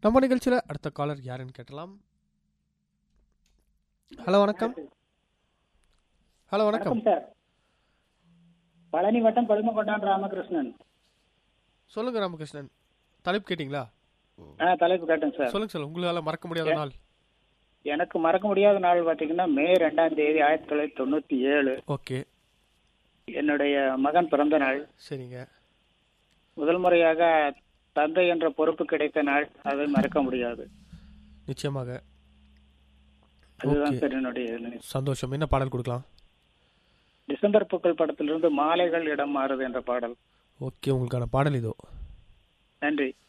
நம்ம நிகழ்ச்சியில் அடுத்த காலர் யாருன்னு கேட்டலாம் ஹலோ வணக்கம் ஹலோ வணக்கம் வணக்கம் சார் பழனி வட்டம் பழுமக்கோட்டான் ராமகிருஷ்ணன் சொல்லுங்க ராமகிருஷ்ணன் தலைப்பு கேட்டிங்களா ஆ தலைப்பு கேட்டேன் சார் சொல்லுங்க சார் உங்களால மறக்க முடியாத நாள் எனக்கு மறக்க முடியாத நாள் பார்த்தீங்கன்னா மே ரெண்டாம் தேதி ஆயிரத்தி தொள்ளாயிரத்தி தொண்ணூற்றி ஏழு ஓகே என்னுடைய மகன் பிறந்த நாள் சரிங்க முதல் முறையாக தந்தை என்ற பொறுப்பு கிடைத்த நாள் அதை மறக்க முடியாது நிச்சயமாக அதுதான் Okay. சார் என்னுடைய நினைவு. சந்தோஷம் என்ன பாடல் கொடுக்கலாம் டிசம்பர் பூக்கள் படத்திலிருந்து மாலைகள் இடம் மாறுது என்ற பாடல் ஓகே உங்களுக்கான பாடல் இதோ நன்றி